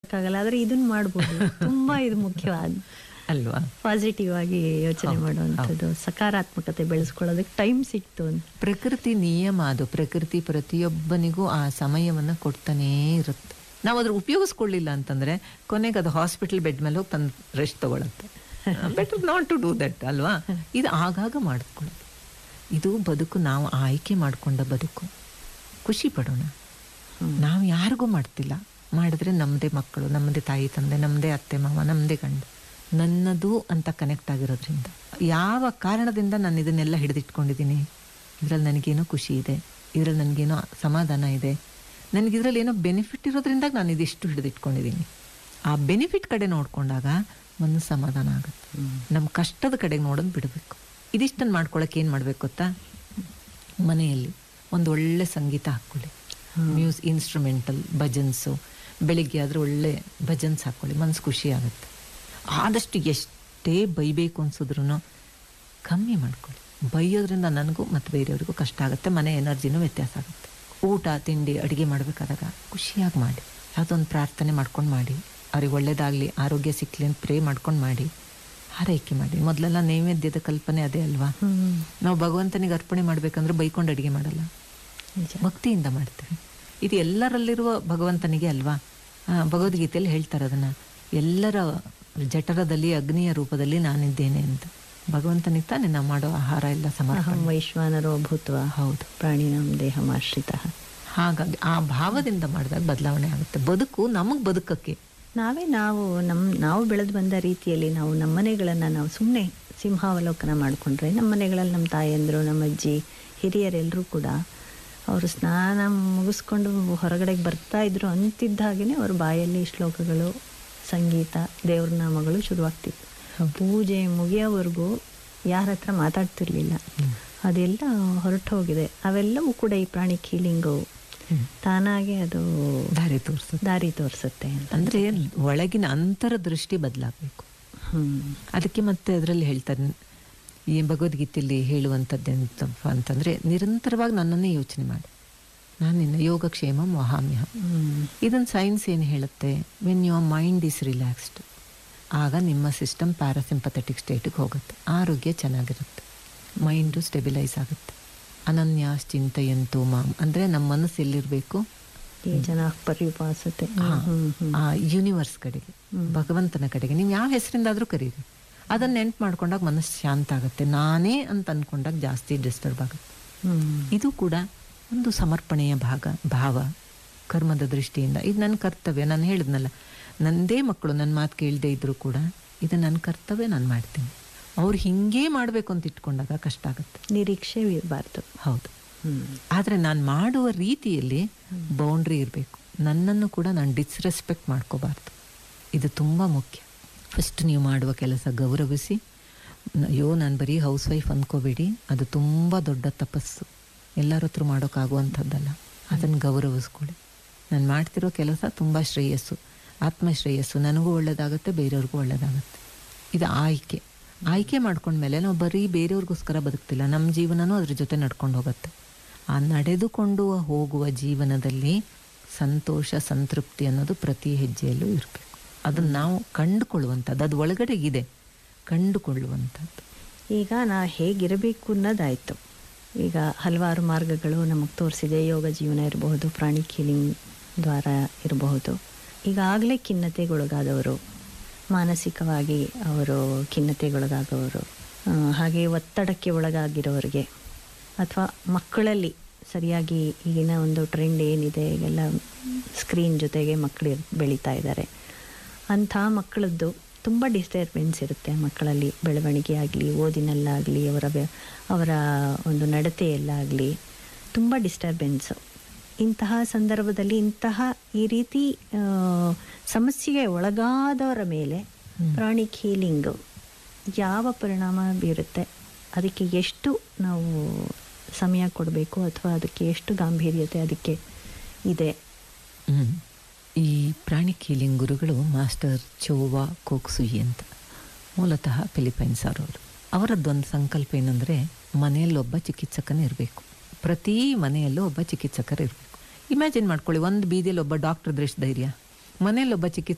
ಮಾಡೋಕ್ಕಾಗಲ್ಲ ಆದ್ರೆ ಇದನ್ನ ಮಾಡ್ಬೋದು ತುಂಬಾ ಇದು ಮುಖ್ಯವಾದ ಅಲ್ವಾ ಪಾಸಿಟಿವ್ ಆಗಿ ಯೋಚನೆ ಮಾಡುವಂಥದ್ದು ಸಕಾರಾತ್ಮಕತೆ ಬೆಳೆಸ್ಕೊಳ್ಳೋದಕ್ಕೆ ಟೈಮ್ ಸಿಕ್ತು ಅಂತ ಪ್ರಕೃತಿ ನಿಯಮ ಅದು ಪ್ರಕೃತಿ ಪ್ರತಿಯೊಬ್ಬನಿಗೂ ಆ ಸಮಯವನ್ನು ಕೊಡ್ತಾನೇ ಇರುತ್ತೆ ನಾವು ಅದ್ರ ಉಪಯೋಗಿಸ್ಕೊಳ್ಳಿಲ್ಲ ಅಂತಂದ್ರೆ ಕೊನೆಗೆ ಅದು ಹಾಸ್ಪಿಟಲ್ ಬೆಡ್ ಮೇಲೆ ಹೋಗಿ ತಂದು ರೆಸ್ಟ್ ತಗೊಳತ್ತೆ better not to do that ಅಲ್ವಾ ಇದು ಆಗಾಗ ಮಾಡ್ಕೊಳ್ಳೋದು ಇದು ಬದುಕು ನಾವು ಆಯ್ಕೆ ಮಾಡ್ಕೊಂಡ ಬದುಕು ಖುಷಿ ಪಡೋಣ ನಾವು ಯಾರಿಗೂ ಮಾಡ್ತಿಲ್ಲ ಮಾಡಿದ್ರೆ ನಮ್ಮದೇ ಮಕ್ಕಳು ನಮ್ಮದೇ ತಾಯಿ ತಂದೆ ನಮ್ಮದೇ ಅತ್ತೆ ಮಾವ ನಮ್ಮದೇ ಗಂಡ ನನ್ನದು ಅಂತ ಕನೆಕ್ಟ್ ಆಗಿರೋದ್ರಿಂದ ಯಾವ ಕಾರಣದಿಂದ ನಾನು ಇದನ್ನೆಲ್ಲ ಹಿಡಿದಿಟ್ಕೊಂಡಿದ್ದೀನಿ ಇದರಲ್ಲಿ ನನಗೇನೋ ಖುಷಿ ಇದೆ ಇದರಲ್ಲಿ ನನಗೇನೋ ಸಮಾಧಾನ ಇದೆ ನನಗೆ ಇದರಲ್ಲಿ ಏನೋ ಬೆನಿಫಿಟ್ ಇರೋದ್ರಿಂದ ನಾನು ಇದಿಷ್ಟು ಹಿಡಿದಿಟ್ಕೊಂಡಿದ್ದೀನಿ ಆ ಬೆನಿಫಿಟ್ ಕಡೆ ನೋಡ್ಕೊಂಡಾಗ ಒಂದು ಸಮಾಧಾನ ಆಗುತ್ತೆ ನಮ್ಮ ಕಷ್ಟದ ಕಡೆಗೆ ನೋಡೋದು ಬಿಡಬೇಕು ಇದಿಷ್ಟನ್ನು ಮಾಡ್ಕೊಳಕ್ಕೆ ಏನು ಮಾಡ್ಬೇಕು ಗೊತ್ತಾ ಮನೆಯಲ್ಲಿ ಒಂದು ಒಳ್ಳೆ ಸಂಗೀತ ಹಾಕ್ಕೊಳ್ಳಿ ಮ್ಯೂಸ್ ಇನ್ಸ್ಟ್ರೂಮೆಂಟಲ್ ಭಜನ್ಸು ಬೆಳಿಗ್ಗೆ ಆದ್ರೆ ಒಳ್ಳೆ ಭಜನ್ಸ್ ಹಾಕ್ಕೊಳ್ಳಿ ಮನಸ್ಸು ಖುಷಿ ಆಗುತ್ತೆ ಆದಷ್ಟು ಎಷ್ಟೇ ಬೈಬೇಕು ಅನ್ಸಿದ್ರು ಕಮ್ಮಿ ಮಾಡ್ಕೊಳ್ಳಿ ಬೈಯೋದ್ರಿಂದ ನನಗೂ ಮತ್ತು ಬೇರೆಯವ್ರಿಗೂ ಕಷ್ಟ ಆಗುತ್ತೆ ಮನೆ ಎನರ್ಜಿನೂ ವ್ಯತ್ಯಾಸ ಆಗುತ್ತೆ ಊಟ ತಿಂಡಿ ಅಡುಗೆ ಮಾಡಬೇಕಾದಾಗ ಖುಷಿಯಾಗಿ ಮಾಡಿ ಯಾವುದೊಂದು ಪ್ರಾರ್ಥನೆ ಮಾಡ್ಕೊಂಡು ಮಾಡಿ ಅವ್ರಿಗೆ ಒಳ್ಳೇದಾಗಲಿ ಆರೋಗ್ಯ ಸಿಕ್ಕಲಿ ಅಂತ ಪ್ರೇ ಮಾಡ್ಕೊಂಡು ಮಾಡಿ ಹಾರೈಕೆ ಮಾಡಿ ಮೊದಲೆಲ್ಲ ನೈವೇದ್ಯದ ಕಲ್ಪನೆ ಅದೇ ಅಲ್ವಾ ನಾವು ಭಗವಂತನಿಗೆ ಅರ್ಪಣೆ ಮಾಡ್ಬೇಕಂದ್ರೆ ಬೈಕೊಂಡು ಅಡುಗೆ ಮಾಡಲ್ಲ ನಿಜ ಭಕ್ತಿಯಿಂದ ಮಾಡ್ತೇವೆ ಇದು ಎಲ್ಲರಲ್ಲಿರುವ ಭಗವಂತನಿಗೆ ಅಲ್ವಾ ಆ, ಭಗವದ್ಗೀತೆಯಲ್ಲಿ ಹೇಳ್ತಾರೆ ಅದನ್ನ ಎಲ್ಲರ ಜಠರದಲ್ಲಿ ಅಗ್ನಿಯ ರೂಪದಲ್ಲಿ ನಾನಿದ್ದೇನೆ ಅಂತ ಭಗವಂತನಿಗೆ ತಾನೇ ನಾವು ಮಾಡೋ ಆಹಾರ ಎಲ್ಲ ಅಹಂ ಸಮರ್ಪಣೆ ವೈಶ್ವಾನರೋ ಭೂತ್ವ ಹೌದು ಪ್ರಾಣಿನಾಂ ದೇಹಮಾಶ್ರಿತ ಹಾಗಾಗಿ ಆ ಭಾವದಿಂದ ಮಾಡಿದಾಗ ಬದಲಾವಣೆ ಆಗುತ್ತೆ ಬದುಕು ನಮಗೆ ಬದುಕಕ್ಕೆ ನಾವೇ ನಾವು ನಮ್ಮ ನಾವು ಬೆಳೆದು ಬಂದ ರೀತಿಯಲ್ಲಿ ನಾವು ನಮ್ಮ ಮನೆಗಳನ್ನು ನಾವು ಸುಮ್ಮನೆ ಸಿಂಹಾವಲೋಕನ ಮಾಡಿಕೊಂಡ್ರೆ ನಮ್ಮ ಮನೆಗಳಲ್ಲಿ ನಮ್ಮ ತಾಯಂದರು ನಮ್ಮ ಅಜ್ಜಿ ಹಿರಿಯರೆಲ್ಲರೂ ಕೂಡ ಅವರು ಸ್ನಾನ ಮುಗಿಸ್ಕೊಂಡು ಹೊರಗಡೆಗೆ ಬರ್ತಾ ಇದ್ರು ಅಂತಿದ್ದ ಹಾಗೆಯೇ ಅವ್ರ ಬಾಯಲ್ಲಿ ಶ್ಲೋಕಗಳು ಸಂಗೀತ ದೇವ್ರ ನಾಮಗಳು ಶುರುವಾಗ್ತಿತ್ತು ಪೂಜೆ ಮುಗಿಯೋವರೆಗೂ ಯಾರ ಹತ್ರ ಮಾತಾಡ್ತಿರ್ಲಿಲ್ಲ ಅದೆಲ್ಲ ಹೊರಟು ಹೋಗಿದೆ ಅವೆಲ್ಲವೂ ಕೂಡ ಈ ಪ್ರಾಣಿಕ್ ಹೀಲಿಂಗು ತಾನಾಗೆ ಅದು ದಾರಿ ತೋರಿಸುತ್ತೆ ದಾರಿ ತೋರಿಸುತ್ತೆ ಅಂತ ಅಂದ್ರೆ ಒಳಗಿನ ಅಂತರ ದೃಷ್ಟಿ ಬದಲಾಗಬೇಕು ಹ್ಮ್ ಅದಕ್ಕೆ ಮತ್ತೆ ಅದರಲ್ಲಿ ಹೇಳ್ತಾರೆ ಈ ಭಗವದ್ಗೀತೆಯಲ್ಲಿ ಹೇಳುವಂಥದ್ದೆಂತಪ್ಪ ಅಂತಂದ್ರೆ ನಿರಂತರವಾಗಿ ನನ್ನನ್ನೇ ಯೋಚನೆ ಮಾಡಿ ನಾನು ನಿನ್ನ ಯೋಗಕ್ಷೇಮ ವಹಾಮ್ಯ ಹ್ಮ್ ಇದನ್ನು ಸೈನ್ಸ್ ಏನು ಹೇಳುತ್ತೆ when your mind is relaxed ಆಗ ನಿಮ್ಮ ಸಿಸ್ಟಮ್ ಪ್ಯಾರಾಸಿಂಪಥೆಟಿಕ್ ಸ್ಟೇಟಿಗೆ ಹೋಗುತ್ತೆ ಆರೋಗ್ಯ ಚೆನ್ನಾಗಿರುತ್ತೆ ಮೈಂಡು ಸ್ಟೆಬಿಲೈಸ್ ಆಗುತ್ತೆ ಅನನ್ಯಾಸ್ ಚಿಂತೆಯಂತೂ ಮಾಮ್ ಅಂದರೆ ನಮ್ಮ ಮನಸ್ಸು ಎಲ್ಲಿರಬೇಕು ಈ ಜನ ಪರ್ಯುಪಾಸತೆ ಹಾ, ಹ್ಮ್ ಹ್ಮ್ ಆ ಯೂನಿವರ್ಸ್ ಕಡೆಗೆ ಭಗವಂತನ ಕಡೆಗೆ ನೀವು ಯಾವ ಹೆಸರಿಂದಾದ್ರೂ ಕರೀರಿ ಅದನ್ನ ನೆನ್ಪು ಮಾಡ್ಕೊಂಡಾಗ ಮನಸ್ಸು ಶಾಂತ ಆಗುತ್ತೆ ನಾನೇ ಅಂತ ಅನ್ಕೊಂಡಾಗ ಜಾಸ್ತಿ ಡಿಸ್ಟರ್ಬ್ ಆಗುತ್ತೆ ಹ್ಮ್ ಇದು ಕೂಡ ಒಂದು ಸಮರ್ಪಣೆಯ ಭಾಗ ಭಾವ ಕರ್ಮದ ದೃಷ್ಟಿಯಿಂದ ಇದು ನನ್ನ ಕರ್ತವ್ಯ ನಾನು ಹೇಳಿದ್ನಲ್ಲ ನಂದೇ ಮಕ್ಕಳು ನನ್ನ ಮಾತು ಕೇಳದೆ ಇದ್ರೂ ಕೂಡ ಇದು ನನ್ನ ಕರ್ತವ್ಯ ನಾನು ಮಾಡ್ತೀನಿ ಅವ್ರು ಹಿಂಗೇ ಮಾಡಬೇಕು ಅಂತ ಇಟ್ಕೊಂಡಾಗ ಕಷ್ಟ ಆಗುತ್ತೆ ನಿರೀಕ್ಷೆ ಇರಬಾರ್ದು ಹೌದು ಹ್ಮ್ ಆದರೆ ನಾನು ಮಾಡುವ ರೀತಿಯಲ್ಲಿ ಬೌಂಡ್ರಿ ಇರಬೇಕು ನನ್ನನ್ನು ಕೂಡ ನಾನು ಡಿಸ್ರೆಸ್ಪೆಕ್ಟ್ ಮಾಡ್ಕೋಬಾರ್ದು ಇದು ತುಂಬ ಮುಖ್ಯ ಫಸ್ಟ್ ನೀವು ಮಾಡುವ ಕೆಲಸ ಗೌರವಿಸಿ ನ- ಅಯ್ಯೋ ನಾನು ಬರೀ ಹೌಸ್ ವೈಫ್ ಅಂದ್ಕೋಬೇಡಿ ಅದು ತುಂಬ ದೊಡ್ಡ ತಪಸ್ಸು ಎಲ್ಲರ ಹತ್ರ ಮಾಡೋಕ್ಕಾಗುವಂಥದ್ದಲ್ಲ ಅದನ್ನು ಗೌರವಿಸ್ಕೊಳ್ಳಿ ನಾನು ಮಾಡ್ತಿರೋ ಕೆಲಸ ತುಂಬ ಶ್ರೇಯಸ್ಸು ಆತ್ಮಶ್ರೇಯಸ್ಸು ನನಗೂ ಒಳ್ಳೆಯದಾಗುತ್ತೆ ಬೇರೆಯವ್ರಿಗೂ ಒಳ್ಳೆಯದಾಗುತ್ತೆ ಇದು ಆಯ್ಕೆ ಆಯ್ಕೆ ಮಾಡ್ಕೊಂಡ್ಮೇಲೆ ನಾವು ಬರೀ ಬೇರೆಯವ್ರಿಗೋಸ್ಕರ ಬದುಕ್ತಿಲ್ಲ ನಮ್ಮ ಜೀವನನೂ ಅದ್ರ ಜೊತೆ ನಡ್ಕೊಂಡು ಹೋಗುತ್ತೆ ಆ ನಡೆದುಕೊಂಡು ಹೋಗುವ ಜೀವನದಲ್ಲಿ ಸಂತೋಷ ಸಂತೃಪ್ತಿ ಅನ್ನೋದು ಪ್ರತಿ ಹೆಜ್ಜೆಯಲ್ಲೂ ಇರಬೇಕು ಅದನ್ನು ನಾವು ಕಂಡುಕೊಳ್ಳುವಂಥದ್ದು ಅದು ಒಳಗಡೆ ಇದೆ ಕಂಡುಕೊಳ್ಳುವಂಥದ್ದು ಈಗ ನಾ ಹೇಗಿರಬೇಕು ಅನ್ನೋದಾಯ್ತು ಈಗ ಹಲವಾರು ಮಾರ್ಗಗಳು ನಮಗೆ ತೋರಿಸಿದೆ ಯೋಗ ಜೀವನ ಇರಬಹುದು ಪ್ರಾಣಿ ಹೀಲಿಂಗ್ ದ್ವಾರ ಇರಬಹುದು ಈಗಾಗಲೇ ಖಿನ್ನತೆಗೊಳಗಾದವರು ಮಾನಸಿಕವಾಗಿ ಅವರು ಖಿನ್ನತೆಗೊಳಗಾದವರು ಆ, ಹಾಗೆ ಒತ್ತಡಕ್ಕೆ ಒಳಗಾಗಿರೋರಿಗೆ ಅಥವಾ ಮಕ್ಕಳಲ್ಲಿ ಸರಿಯಾಗಿ ಈಗಿನ ಒಂದು ಟ್ರೆಂಡ್ ಏನಿದೆ ಈಗೆಲ್ಲ ಸ್ಕ್ರೀನ್ ಜೊತೆಗೆ ಮಕ್ಕಳು ಬೆಳೀತಾ ಇದ್ದಾರೆ ಅಂಥ ಮಕ್ಕಳದ್ದು ತುಂಬ ಡಿಸ್ಟರ್ಬೆನ್ಸ್ ಇರುತ್ತೆ ಮಕ್ಕಳಲ್ಲಿ ಬೆಳವಣಿಗೆ ಆಗಲಿ ಓದಿನಲ್ಲಾಗಲಿ ಅವರ ವ್ಯ- ಅವರ ಒಂದು ನಡತೆಯಲ್ಲಾಗಲಿ ತುಂಬ ಡಿಸ್ಟರ್ಬೆನ್ಸು ಇಂತಹ ಸಂದರ್ಭದಲ್ಲಿ ಇಂತಹ ಈ ರೀತಿ ಆ, ಸಮಸ್ಯೆಗೆ ಒಳಗಾದವರ ಮೇಲೆ ಪ್ರಾಣಿಕ್ ಹೀಲಿಂಗು ಯಾವ ಪರಿಣಾಮ ಬೀರುತ್ತೆ ಅದಕ್ಕೆ ಎಷ್ಟು ನಾವು ಸಮಯ ಕೊಡಬೇಕು ಅಥವಾ ಅದಕ್ಕೆ ಎಷ್ಟು ಗಾಂಭೀರ್ಯತೆ ಅದಕ್ಕೆ ಇದೆ ಹ್ಮ್. ಈ ಪ್ರಾಣಿ ಕೀಲಿಂಗ್ ಗುರುಗಳು ಮಾಸ್ಟರ್ ಚೋವಾ ಕೋಕ್ಸುಯಿ ಅಂತ ಮೂಲತಃ ಫಿಲಿಪೈನ್ಸ್ ಅವರವರು ಅವರದ್ದೊಂದು ಸಂಕಲ್ಪ ಏನಂದರೆ ಮನೆಯಲ್ಲೊಬ್ಬ ಚಿಕಿತ್ಸಕನೇ ಇರಬೇಕು ಪ್ರತಿ ಮನೆಯಲ್ಲೂ ಒಬ್ಬ ಚಿಕಿತ್ಸಕರು ಇರಬೇಕು ಇಮ್ಯಾಜಿನ್ ಮಾಡ್ಕೊಳ್ಳಿ ಒಂದು ಬೀದಿಯಲ್ಲಿ ಒಬ್ಬ ಡಾಕ್ಟರ್ ದೃಷ್ಟ ಧೈರ್ಯ ಮನೆಯಲ್ಲೊಬ್ಬ ಚಿಕಿತ್ಸಕ